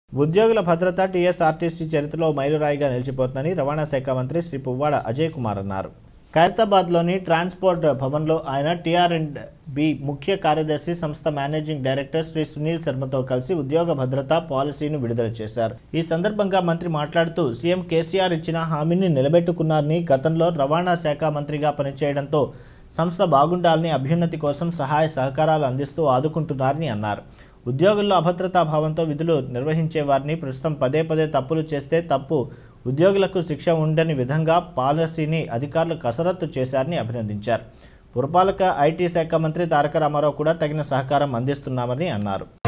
ఉద్యోగుల భద్రత టీఎస్ఆర్టీసీ చరిత్రలో మైలురాయిగా నిలిచిపోతుందని రవాణా శాఖ మంత్రి శ్రీ పువ్వాడ అజయ్ కుమార్ అన్నారు ఖైరతాబాద్లోని ట్రాన్స్పోర్ట్ భవన్లో ఆయన టీఆర్ అండ్ బి ముఖ్య కార్యదర్శి సంస్థ మేనేజింగ్ డైరెక్టర్ శ్రీ సునీల్ శర్మతో కలిసి ఉద్యోగ భద్రత పాలసీని విడుదల చేశారు ఈ సందర్భంగా మంత్రి మాట్లాడుతూ సీఎం కేసీఆర్ ఇచ్చిన హామీని నిలబెట్టుకున్నారని గతంలో రవాణా శాఖ మంత్రిగా పనిచేయడంతో సంస్థ బాగుండాలని అభ్యున్నతి కోసం సహాయ సహకారాలు అందిస్తూ ఆదుకుంటున్నారని అన్నారు ఉద్యోగుల్లో అభద్రతా భావంతో విధులు నిర్వహించే వారిని ప్రస్తుతం పదే పదే తప్పులు చేస్తే తప్పు ఉద్యోగులకు శిక్ష ఉండని విధంగా పాలసీని అధికారులు కసరత్తు చేశారని అభినందించారు పురపాలక ఐటీ శాఖ మంత్రి తారక రామారావు కూడా తగిన సహకారం అందిస్తున్నామని అన్నారు